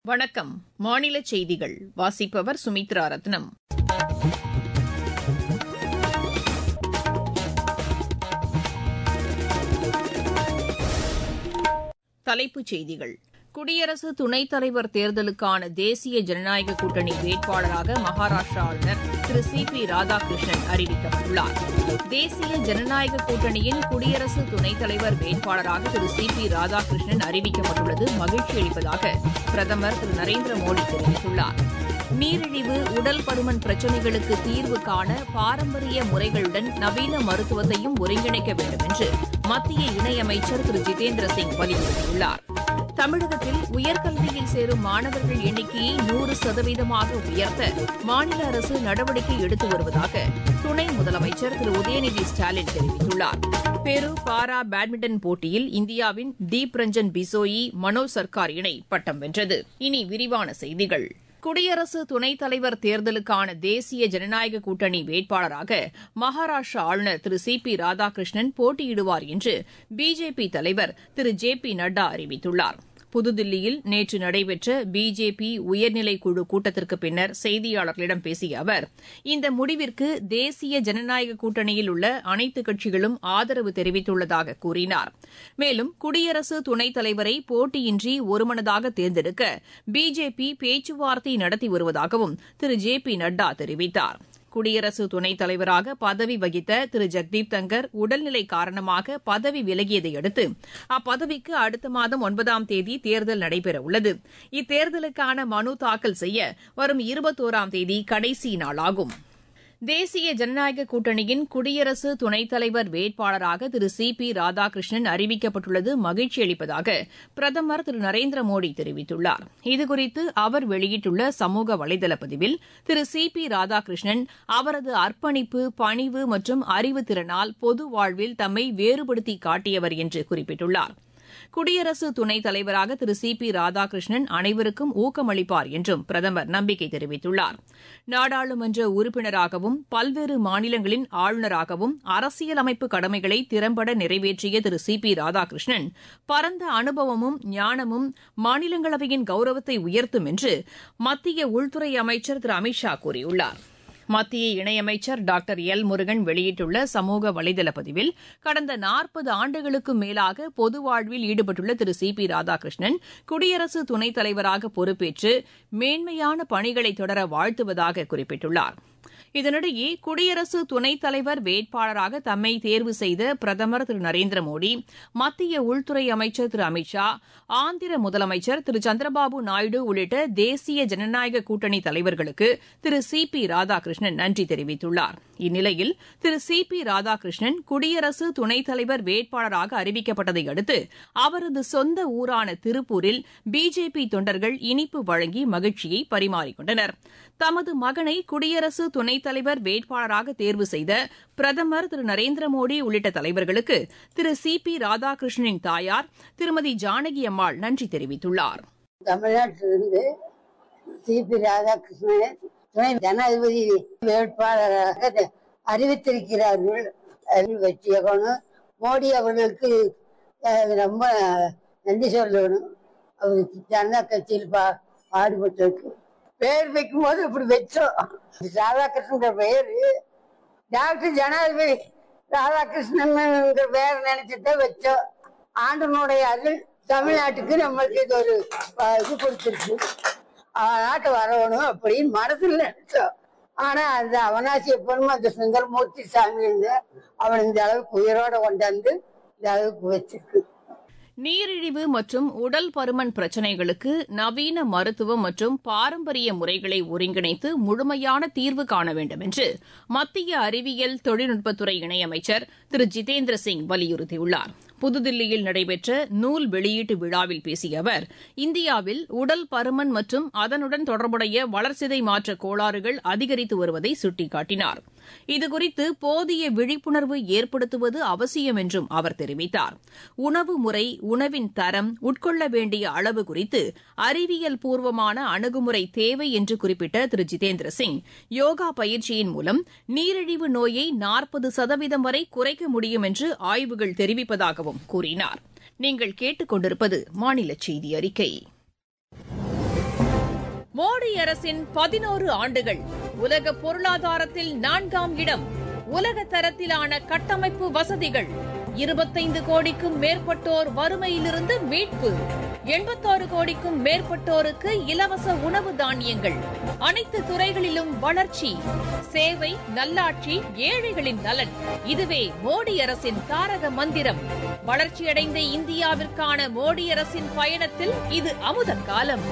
வணக்கம் மாநில செய்திகள் வாசிப்பவர் சுமித்ரா ரத்னம் தலைப்புச் செய்திகள் குடியரசு துணைத் தலைவர் தேர்தலுக்கான தேசிய ஜனநாயக கூட்டணி வேட்பாளராக மகாராஷ்டிரா ஆளுநர் திரு சி பி ராதாகிருஷ்ணன் அறிவிக்கப்பட்டுள்ளார் தேசிய ஜனநாயக கூட்டணியின் குடியரசு துணைத் தலைவர் வேட்பாளராக திரு சி பி ராதாகிருஷ்ணன் அறிவிக்கப்பட்டுள்ளது மகிழ்ச்சி அளிப்பதாக பிரதமர் திரு நரேந்திர மோடி தெரிவித்துள்ளார் நீரிழிவு உடல் பருமன் பிரச்சினைகளுக்கு தீர்வு காண பாரம்பரிய முறைகளுடன் நவீன மருத்துவத்தையும் ஒருங்கிணைக்க வேண்டும் என்று மத்திய இணையமைச்சர் திரு ஜிதேந்திர சிங் வலியுறுத்தியுள்ளார் தமிழகத்தில் உயர்கல்வியில் சேரும் மாணவர்கள் எண்ணிக்கையை நூறு சதவீதமாக உயர்த்த மாநில அரசு நடவடிக்கை எடுத்து வருவதாக துணை முதலமைச்சர் திரு உதயநிதி ஸ்டாலின் தெரிவித்துள்ளார் பெரு பாரா பேட்மிண்டன் போட்டியில் இந்தியாவின் தீப் ரஞ்சன் பிசோயி மனோஜ் சர்க்கார் இணை பட்டம் வென்றது இனி விரிவான செய்திகள் குடியரசு துணைத் தலைவர் தேர்தலுக்கான தேசிய ஜனநாயக கூட்டணி வேட்பாளராக மகாராஷ்டிரா ஆளுநர் திரு சி பி ராதாகிருஷ்ணன் போட்டியிடுவார் என்று பிஜேபி தலைவர் திரு ஜே பி நட்டா அறிவித்துள்ளார் புதுதில்லியில் நேற்று நடைபெற்ற பிஜேபி உயர்நிலைக் குழு கூட்டத்திற்கு பின்னர் செய்தியாளர்களிடம் பேசிய அவர் இந்த முடிவிற்கு தேசிய ஜனநாயக கூட்டணியில் உள்ள அனைத்து கட்சிகளும் ஆதரவு தெரிவித்துள்ளதாக கூறினார் மேலும் குடியரசு துணைத் தலைவரை போட்டியின்றி ஒருமனதாக தேர்ந்தெடுக்க பிஜேபி பேச்சுவார்த்தை நடத்தி வருவதாகவும் திரு ஜே பி நட்டா தெரிவித்தாா் குடியரசு துணைத் தலைவராக பதவி வகித்த திரு ஜெக்தீப் தங்கர் உடல்நிலை காரணமாக பதவி விலகியதை அடுத்து அப்பதவிக்கு அடுத்த மாதம் ஒன்பதாம் தேதி தேர்தல் நடைபெறவுள்ளது இத்தேர்தலுக்கான மனு தாக்கல் செய்ய வரும் இருபத்தோராம் தேதி கடைசி நாளாகும் தேசிய ஜனநாயக கூட்டணியின் குடியரசு துணைத் தலைவர் வேட்பாளராக திரு சி பி ராதாகிருஷ்ணன் அறிவிக்கப்பட்டுள்ளது மகிழ்ச்சி அளிப்பதாக பிரதமர் திரு நரேந்திர மோடி தெரிவித்துள்ளார் இதுகுறித்து அவர் வெளியிட்டுள்ள சமூக வலைதள பதிவில் திரு சி பி ராதாகிருஷ்ணன் அவரது அர்ப்பணிப்பு பணிவு மற்றும் அறிவுத்திறனால் பொது வாழ்வில் தம்மை வேறுபடுத்தி காட்டியவர் என்று குறிப்பிட்டுள்ளார் குடியரசு துணைத் தலைவராக திரு சி பி ராதாகிருஷ்ணன் அனைவருக்கும் ஊக்கமளிப்பார் என்றும் பிரதமர் நம்பிக்கை தெரிவித்துள்ளார் நாடாளுமன்ற உறுப்பினராகவும் பல்வேறு மாநிலங்களின் ஆளுநராகவும் அரசியலமைப்பு கடமைகளை திறம்பட நிறைவேற்றிய திரு சி பி ராதாகிருஷ்ணன் பரந்த அனுபவமும் ஞானமும் மாநிலங்களவையின் கௌரவத்தை உயர்த்தும் என்று மத்திய உள்துறை அமைச்சர் திரு அமித் ஷா கூறியுள்ளாா் மத்திய இணையமைச்சர் டாக்டர் எல் முருகன் வெளியிட்டுள்ள சமூக வலைதள பதிவில் கடந்த நாற்பது ஆண்டுகளுக்கும் மேலாக பொது வாழ்வில் ஈடுபட்டுள்ள திரு சி பி ராதாகிருஷ்ணன் குடியரசு துணைத் தலைவராக பொறுப்பேற்று மேன்மையான பணிகளை தொடர வாழ்த்துவதாக குறிப்பிட்டுள்ளார் இதனிடையே குடியரசு துணைத் தலைவர் வேட்பாளராக தம்மை தேர்வு செய்த பிரதமர் திரு நரேந்திர மோடி மத்திய உள்துறை அமைச்சர் திரு அமித் ஷா ஆந்திர முதலமைச்சர் திரு சந்திரபாபு நாயுடு உள்ளிட்ட தேசிய ஜனநாயக கூட்டணி தலைவர்களுக்கு திரு சி பி ராதாகிருஷ்ணன் நன்றி தெரிவித்துள்ளார் இந்நிலையில் திரு சி பி ராதாகிருஷ்ணன் குடியரசு துணைத் தலைவர் வேட்பாளராக அறிவிக்கப்பட்டதை அடுத்து அவரது சொந்த ஊரான திருப்பூரில் பிஜேபி தொண்டர்கள் இனிப்பு வழங்கி மகிழ்ச்சியை பரிமாறிக்கொண்டனர் தமது மகனை குடியரசு துணைத் தலைவர் வேட்பாளராக தேர்வு செய்த பிரதமர் திரு நரேந்திர மோடி உள்ளிட்ட தலைவர்களுக்கு திரு சி பி ராதாகிருஷ்ணனின் தாயார் திருமதி ஜானகி அம்மாள் நன்றி தெரிவித்துள்ளார் தமிழ்நாட்டிலிருந்து சி பி ராதாகிருஷ்ணன் துணை ஜனாதிபதி வேட்பாளராக அறிவித்திருக்கிறார்கள் அதில் வெற்றியகணும் மோடி அவர்களுக்கு அஹ், ரொம்ப நன்றி சொல்லணும் அவருக்கு ஜனதா கட்சியில் பா பாடுபட்டிருக்கு பேர் வைக்கும் போது இப்படி வச்சோம் ராதாகிருஷ்ணன் பேரு டாக்டர் ஜனாதிபதி ராதாகிருஷ்ணன் பேர் நினைச்சுதான் வச்சோம் ஆண்டனுடைய அருள் தமிழ்நாட்டுக்கு நம்மளுக்கு இது ஒரு அஹ், இது கொடுத்துருக்கு நாட்டு வரணும் அப்படின்னு மனசுல நினைச்சோம் ஆனா அந்த அவனாசி எப்பொழுதும் அந்த சுந்தரமூர்த்தி சாமி இருந்து அவன் இந்த அளவுக்கு உயிரோட கொண்டாந்து இந்த அளவுக்கு வச்சிருக்கு நீரிழிவு மற்றும் உடல் பருமன் பிரச்சினைகளுக்கு நவீன மருத்துவம் மற்றும் பாரம்பரிய முறைகளை ஒருங்கிணைத்து முழுமையான தீர்வு காண வேண்டும் என்று மத்திய அறிவியல் தொழில்நுட்பத்துறை இணையமைச்சர் திரு ஜிதேந்திர சிங் வலியுறுத்தியுள்ளார் புதுதில்லியில் நடைபெற்ற நூல் வெளியீட்டு விழாவில் பேசிய அவர் இந்தியாவில் உடல் பருமன் மற்றும் அதனுடன் தொடர்புடைய வளர்சிதை மாற்ற கோளாறுகள் அதிகரித்து வருவதை சுட்டிக்காட்டினார் இதுகுறித்து போதிய விழிப்புணர்வு ஏற்படுத்துவது அவசியம் என்றும் அவர் தெரிவித்தார் உணவு முறை உணவின் தரம் உட்கொள்ள வேண்டிய அளவு குறித்து அறிவியல் பூர்வமான அணுகுமுறை தேவை என்று குறிப்பிட்ட திரு ஜிதேந்திர சிங் யோகா பயிற்சியின் மூலம் நீரிழிவு நோயை நாற்பது சதவீதம் வரை குறைக்க முடியும் என்று ஆய்வுகள் தெரிவிப்பதாகவும் கூறினார் நீங்கள் கேட்டுக்கொண்டிருப்பது மாநில செய்தி அறிக்கை மோடி அரசின் பதினோரு ஆண்டுகள் உலக பொருளாதாரத்தில் நான்காம் இடம் உலக தரத்திலான கட்டமைப்பு வசதிகள் இருபத்தைந்து கோடிக்கும் மேற்பட்டோர் வறுமையிலிருந்து மீட்பு எண்பத்தாறு கோடிக்கும் மேற்பட்டோருக்கு இலவச உணவு தானியங்கள் அனைத்து துறைகளிலும் வளர்ச்சி சேவை நல்லாட்சி ஏழைகளின் நலன் இதுவே மோடி அரசின் தாரக மந்திரம் வளர்ச்சியடைந்த இந்தியாவிற்கான மோடி அரசின் பயணத்தில் இது அமுத காலம்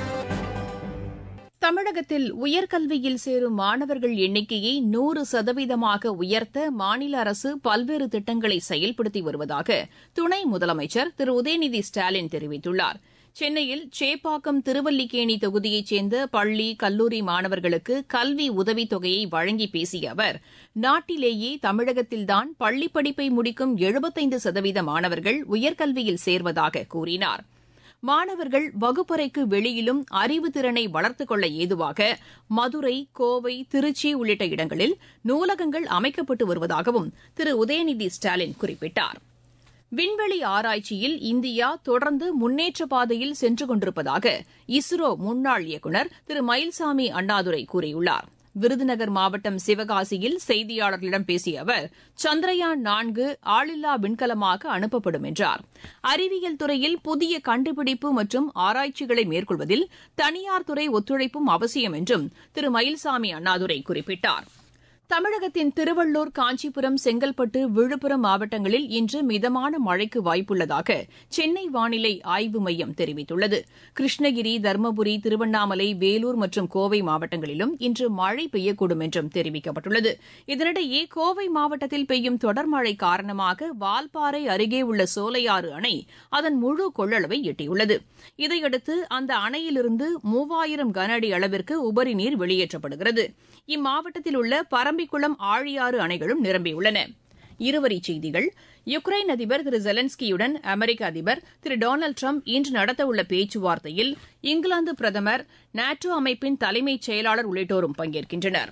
தமிழகத்தில் உயர்கல்வியில் சேரும் மாணவர்கள் எண்ணிக்கையை நூறு சதவீதமாக உயர்த்த மாநில அரசு பல்வேறு திட்டங்களை செயல்படுத்தி வருவதாக துணை முதலமைச்சர் திரு உதயநிதி ஸ்டாலின் தெரிவித்துள்ளார் சென்னையில் சேப்பாக்கம் திருவல்லிக்கேணி தொகுதியைச் சேர்ந்த பள்ளி கல்லூரி மாணவர்களுக்கு கல்வி உதவித் தொகையை வழங்கி பேசிய அவர் நாட்டிலேயே தமிழகத்தில்தான் பள்ளிப் படிப்பை முடிக்கும் எழுபத்தைந்து சதவீத மாணவர்கள் உயர்கல்வியில் சேர்வதாக கூறினார் மாணவர்கள் வகுப்பறைக்கு வெளியிலும் அறிவு திறனை வளர்த்துக் கொள்ள ஏதுவாக மதுரை கோவை திருச்சி உள்ளிட்ட இடங்களில் நூலகங்கள் அமைக்கப்பட்டு வருவதாகவும் திரு உதயநிதி ஸ்டாலின் குறிப்பிட்டார் விண்வெளி ஆராய்ச்சியில் இந்தியா தொடர்ந்து முன்னேற்ற பாதையில் சென்று கொண்டிருப்பதாக இஸ்ரோ முன்னாள் இயக்குநர் திரு மயில்சாமி அண்ணாதுரை கூறியுள்ளார் விருதுநகர் மாவட்டம் சிவகாசியில் செய்தியாளர்களிடம் பேசிய அவர் சந்திரயான் நான்கு ஆளில்லா விண்கலமாக அனுப்பப்படும் என்றார் அறிவியல் துறையில் புதிய கண்டுபிடிப்பு மற்றும் ஆராய்ச்சிகளை மேற்கொள்வதில் தனியார் துறை ஒத்துழைப்பும் அவசியம் என்றும் திரு மயில்சாமி அண்ணாதுரை குறிப்பிட்டார் தமிழகத்தின் திருவள்ளூர் காஞ்சிபுரம் செங்கல்பட்டு விழுப்புரம் மாவட்டங்களில் இன்று மிதமான மழைக்கு வாய்ப்புள்ளதாக சென்னை வானிலை ஆய்வு மையம் தெரிவித்துள்ளது கிருஷ்ணகிரி தருமபுரி திருவண்ணாமலை வேலூர் மற்றும் கோவை மாவட்டங்களிலும் இன்று மழை பெய்யக்கூடும் என்றும் தெரிவிக்கப்பட்டுள்ளது இதனிடையே கோவை மாவட்டத்தில் பெய்யும் தொடர் மழை காரணமாக வால்பாறை அருகே உள்ள சோலையாறு அணை அதன் முழு கொள்ளளவை எட்டியுள்ளது இதையடுத்து அந்த அணையிலிருந்து மூவாயிரம் கன அடி அளவிற்கு உபரி நீர் வெளியேற்றப்படுகிறது இம்மாவட்டத்தில் உள்ள பரம்பிக்குளம் ஆழியாறு அணைகளும் நிரம்பியுள்ளன இருவரிச் செய்திகள் யுக்ரைன் அதிபர் திரு ஜெலன்ஸ்கியுடன் அமெரிக்க அதிபர் திரு டொனால்டு ட்ரம்ப் இன்று நடத்தவுள்ள பேச்சுவார்த்தையில் இங்கிலாந்து பிரதமர் நாட்டோ அமைப்பின் தலைமைச் செயலாளர் உள்ளிட்டோரும் பங்கேற்கின்றனர்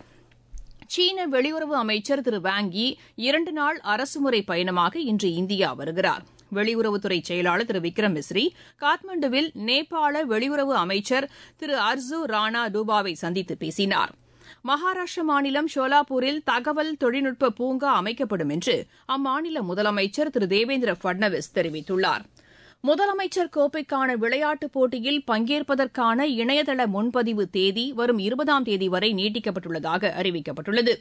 சீன வெளியுறவு அமைச்சர் திரு வாங்கி இரண்டு நாள் அரசுமுறை பயணமாக இன்று இந்தியா வருகிறார் வெளியுறவுத்துறை செயலாளர் திரு விக்ரம் மிஸ்ரி காத்மண்டுவில் நேபாள வெளியுறவு அமைச்சர் திரு அர்ஜு ராணா டூபாவை சந்தித்து பேசினார் மகாராஷ்டிர மாநிலம் ஷோலாப்பூரில் தகவல் தொழில்நுட்ப பூங்கா அமைக்கப்படும் என்று அம்மாநில முதலமைச்சர் திரு தேவேந்திர பட்னவிஸ் தெரிவித்துள்ளார் முதலமைச்சர் கோப்பைக்கான விளையாட்டுப் போட்டியில் பங்கேற்பதற்கான இணையதள முன்பதிவு தேதி வரும் இருபதாம் தேதி வரை நீட்டிக்கப்பட்டுள்ளதாக அறிவிக்கப்பட்டுள்ளது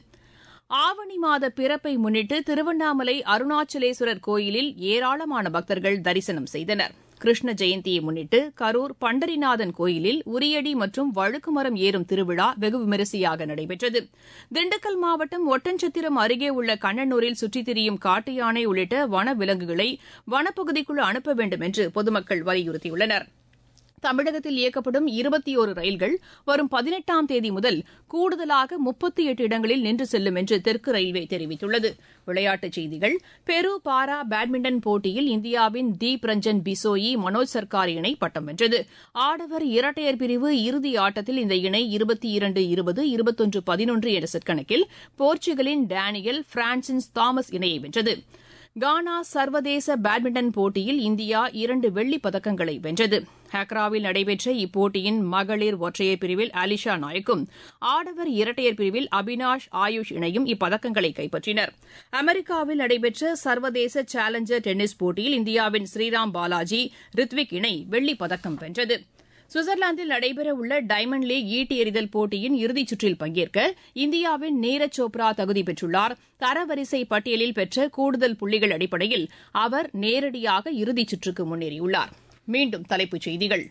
ஆவணி மாத பிறப்பை முன்னிட்டு திருவண்ணாமலை அருணாச்சலேஸ்வரர் கோயிலில் ஏராளமான பக்தர்கள் தரிசனம் செய்தனர் கிருஷ்ண ஜெயந்தியை முன்னிட்டு கரூர் பண்டரிநாதன் கோயிலில் உரியடி மற்றும் வழுக்குமரம் ஏறும் திருவிழா வெகு விமரிசையாக நடைபெற்றது திண்டுக்கல் மாவட்டம் ஒட்டன்சத்திரம் அருகே உள்ள கண்ணனூரில் சுற்றித் திரியும் காட்டு யானை உள்ளிட்ட வன விலங்குகளை வனப்பகுதிக்குள் அனுப்ப வேண்டும் என்று பொதுமக்கள் வலியுறுத்தியுள்ளனா் தமிழகத்தில் இயக்கப்படும் இருபத்தி ஒரு ரயில்கள் வரும் பதினெட்டாம் தேதி முதல் கூடுதலாக முப்பத்தி எட்டு இடங்களில் நின்று செல்லும் என்று தெற்கு ரயில்வே தெரிவித்துள்ளது விளையாட்டுச் செய்திகள் பெரு பாரா பேட்மிண்டன் போட்டியில் இந்தியாவின் தீப் ரஞ்சன் பிசோயி மனோஜ் சர்கார் இணை பட்டம் வென்றது ஆடவர் இரட்டையர் பிரிவு இறுதி ஆட்டத்தில் இந்த இணை இருபத்தி இரண்டு இருபது இருபத்தொன்று பதினொன்று என்ற செட் கணக்கில் போர்ச்சுகலின் டேனியல் பிரான்சின் தாமஸ் இணையை வென்றது கானா சர்வதேச பேட்மிண்டன் போட்டியில் இந்தியா இரண்டு வெள்ளிப் பதக்கங்களை வென்றது ஹக்ராவில் நடைபெற்ற இப்போட்டியின் மகளிர் ஒற்றையர் பிரிவில் அலிஷா நாயக்கும் ஆடவர் இரட்டையர் பிரிவில் அபினாஷ் ஆயுஷ் இணையும் இப்பதக்கங்களை கைப்பற்றினர் அமெரிக்காவில் நடைபெற்ற சர்வதேச சேலஞ்சர் டென்னிஸ் போட்டியில் இந்தியாவின் ஸ்ரீராம் பாலாஜி ரித்விக் இணை வெள்ளிப் பதக்கம் வென்றது சுவிட்சர்லாந்தில் நடைபெறவுள்ள டைமண்ட் லீக் ஈட்டி எறிதல் போட்டியின் இறுதிச் சுற்றில் பங்கேற்க இந்தியாவின் நீரஜ் சோப்ரா தகுதி பெற்றுள்ளார் தரவரிசை பட்டியலில் பெற்ற கூடுதல் புள்ளிகள் அடிப்படையில் அவர் நேரடியாக இறுதிச் சுற்றுக்கு முன்னேறியுள்ளார் மீண்டும் தலைப்புச் செய்திகள்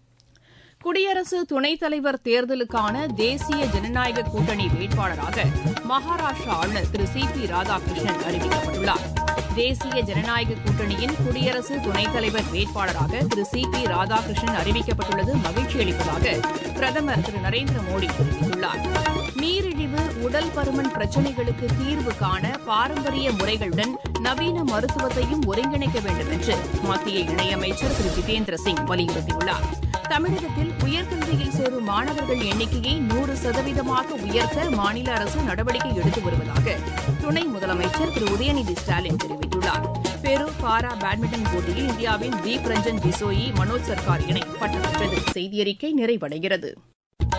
குடியரசு துணைத் தலைவர் தேர்தலுக்கான தேசிய ஜனநாயக கூட்டணி வேட்பாளராக மகாராஷ்டிரா ஆளுநர் திரு சி பி ராதாகிருஷ்ணன் அறிவிக்கப்பட்டுள்ளார் தேசிய ஜனநாயக கூட்டணியின் குடியரசு துணைத் தலைவர் வேட்பாளராக திரு சி பி ராதாகிருஷ்ணன் அறிவிக்கப்பட்டுள்ளது மகிழ்ச்சி அளிப்பதாக பிரதமர் திரு நரேந்திர மோடி தெரிவித்துள்ளார் நீரிழிவு உடல் பருமன் பிரச்சினைகளுக்கு தீர்வு காண பாரம்பரிய முறைகளுடன் நவீன மருத்துவத்தையும் ஒருங்கிணைக்க வேண்டும் என்று மத்திய இணையமைச்சர் திரு ஜிதேந்திர சிங் வலியுறுத்தியுள்ளார் தமிழகத்தில் உயர்கல்வியில் சேரும் மாணவர்கள் எண்ணிக்கையை நூறு சதவீதமாக உயர்த்த மாநில அரசு நடவடிக்கை எடுத்து வருவதாக துணை முதலமைச்சர் திரு உதயநிதி ஸ்டாலின் தெரிவித்துள்ளார் பெரு பாரா பேட்மிண்டன் போட்டியில் இந்தியாவின் தீப் ரஞ்சன் பிசோயி மனோஜ் சர்கார் இணை பட்டம் வென்றது செய்தியறிக்கை நிறைவடைகிறது